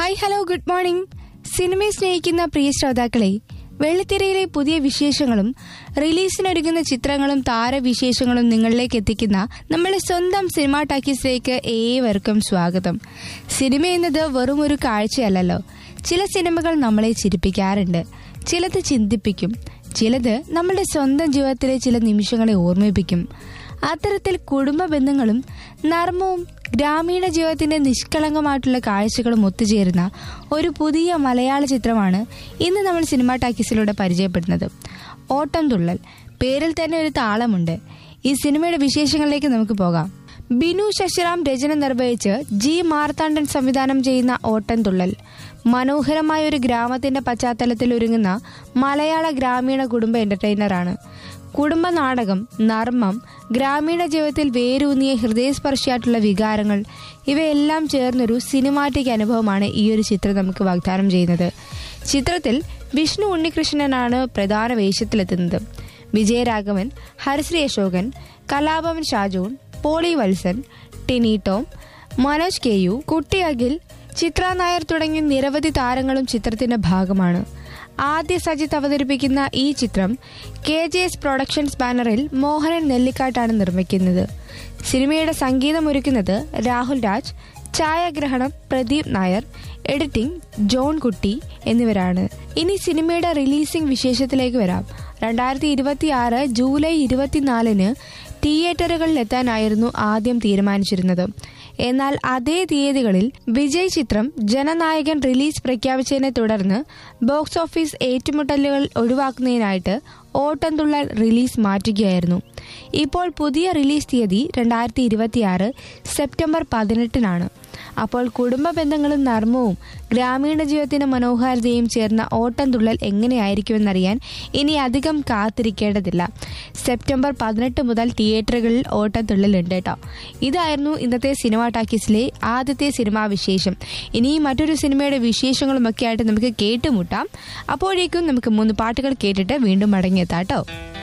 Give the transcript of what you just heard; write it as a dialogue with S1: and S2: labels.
S1: hi hello good morning സിനിമയെ സ്നേഹിക്കുന്ന പ്രിയ ശ്രോതാക്കളെ വെള്ളിത്തിരയിലെ പുതിയ വിശേഷങ്ങളും റിലീസിനൊരുങ്ങുന്ന ചിത്രങ്ങളും താരവിശേഷങ്ങളും നിങ്ങളിലേക്ക് എത്തിക്കുന്ന നമ്മുടെ സ്വന്തം സിനിമാ ടാക്കീസിലേക്ക് ഏവർക്കും സ്വാഗതം സിനിമ എന്നത് വെറും ഒരു കാഴ്ചയല്ലല്ലോ ചില സിനിമകൾ നമ്മളെ ചിരിപ്പിക്കാറുണ്ട് ചിലത് ചിന്തിപ്പിക്കും ചിലത് നമ്മുടെ സ്വന്തം ജീവിതത്തിലെ ചില നിമിഷങ്ങളെ ഓർമ്മിപ്പിക്കും അത്തരത്തിൽ കുടുംബ ബന്ധങ്ങളും നർമ്മവും ഗ്രാമീണ ജീവിതത്തിന്റെ നിഷ്കളങ്കമായിട്ടുള്ള കാഴ്ചകളും ഒത്തുചേരുന്ന ഒരു പുതിയ മലയാള ചിത്രമാണ് ഇന്ന് നമ്മൾ സിനിമാ ടാക്കീസിലൂടെ പരിചയപ്പെടുന്നത് ഓട്ടം തുള്ളൽ പേരിൽ തന്നെ ഒരു താളമുണ്ട് ഈ സിനിമയുടെ വിശേഷങ്ങളിലേക്ക് നമുക്ക് പോകാം ബിനു ശശിറാം രചന നിർവഹിച്ച് ജി മാർത്താണ്ഡൻ സംവിധാനം ചെയ്യുന്ന ഓട്ടം തുള്ളൽ മനോഹരമായ ഒരു ഗ്രാമത്തിന്റെ പശ്ചാത്തലത്തിൽ ഒരുങ്ങുന്ന മലയാള ഗ്രാമീണ കുടുംബ എന്റർടൈനറാണ് കുടുംബ നാടകം നർമ്മം ഗ്രാമീണ ജീവിതത്തിൽ വേരൂന്നിയ ഹൃദയസ്പർശിയായിട്ടുള്ള വികാരങ്ങൾ ഇവയെല്ലാം ചേർന്നൊരു സിനിമാറ്റിക് അനുഭവമാണ് ഈ ഒരു ചിത്രം നമുക്ക് വാഗ്ദാനം ചെയ്യുന്നത് ചിത്രത്തിൽ വിഷ്ണു ഉണ്ണികൃഷ്ണനാണ് പ്രധാന വേഷത്തിലെത്തുന്നത് വിജയരാഘവൻ ഹരശ്രീ അശോകൻ കലാഭവൻ ഷാജോൺ പോളി വത്സൻ ടിനി ടോം മനോജ് കെ യു കുട്ടി അഖിൽ ചിത്ര നായർ തുടങ്ങിയ നിരവധി താരങ്ങളും ചിത്രത്തിന്റെ ഭാഗമാണ് ആദ്യ സജിത്ത് അവതരിപ്പിക്കുന്ന ഈ ചിത്രം കെ ജെ എസ് പ്രൊഡക്ഷൻസ് ബാനറിൽ മോഹനൻ നെല്ലിക്കാട്ടാണ് നിർമ്മിക്കുന്നത് സിനിമയുടെ സംഗീതം ഒരുക്കുന്നത് രാഹുൽ രാജ് ഛായാഗ്രഹണം പ്രദീപ് നായർ എഡിറ്റിംഗ് ജോൺ കുട്ടി എന്നിവരാണ് ഇനി സിനിമയുടെ റിലീസിംഗ് വിശേഷത്തിലേക്ക് വരാം രണ്ടായിരത്തി ഇരുപത്തി ആറ് ജൂലൈ ഇരുപത്തിനാലിന് തിയേറ്ററുകളിൽ എത്താനായിരുന്നു ആദ്യം തീരുമാനിച്ചിരുന്നത് എന്നാൽ അതേ തീയതികളിൽ വിജയ് ചിത്രം ജനനായകൻ റിലീസ് പ്രഖ്യാപിച്ചതിനെ തുടർന്ന് ബോക്സ് ഓഫീസ് ഏറ്റുമുട്ടലുകൾ ഒഴിവാക്കുന്നതിനായിട്ട് ഓട്ടംതുള്ളൽ റിലീസ് മാറ്റുകയായിരുന്നു ഇപ്പോൾ പുതിയ റിലീസ് തീയതി രണ്ടായിരത്തി ഇരുപത്തിയാറ് സെപ്റ്റംബർ പതിനെട്ടിനാണ് അപ്പോൾ കുടുംബ ബന്ധങ്ങളും നർമ്മവും ഗ്രാമീണ ജീവിതത്തിന്റെ മനോഹാരിതയും ചേർന്ന ഓട്ടംതുള്ളൽ എങ്ങനെയായിരിക്കുമെന്നറിയാൻ ഇനി അധികം കാത്തിരിക്കേണ്ടതില്ല സെപ്റ്റംബർ പതിനെട്ട് മുതൽ തിയേറ്ററുകളിൽ ഓട്ടംതുള്ളലുണ്ട് കേട്ടോ ഇതായിരുന്നു ഇന്നത്തെ സിനിമ ടാക്കീസിലെ ആദ്യത്തെ സിനിമാ വിശേഷം ഇനി മറ്റൊരു സിനിമയുടെ വിശേഷങ്ങളുമൊക്കെ ആയിട്ട് നമുക്ക് കേട്ടുമുട്ടാം അപ്പോഴേക്കും നമുക്ക് മൂന്ന് പാട്ടുകൾ കേട്ടിട്ട് വീണ്ടും മടങ്ങിയെത്താം കേട്ടോ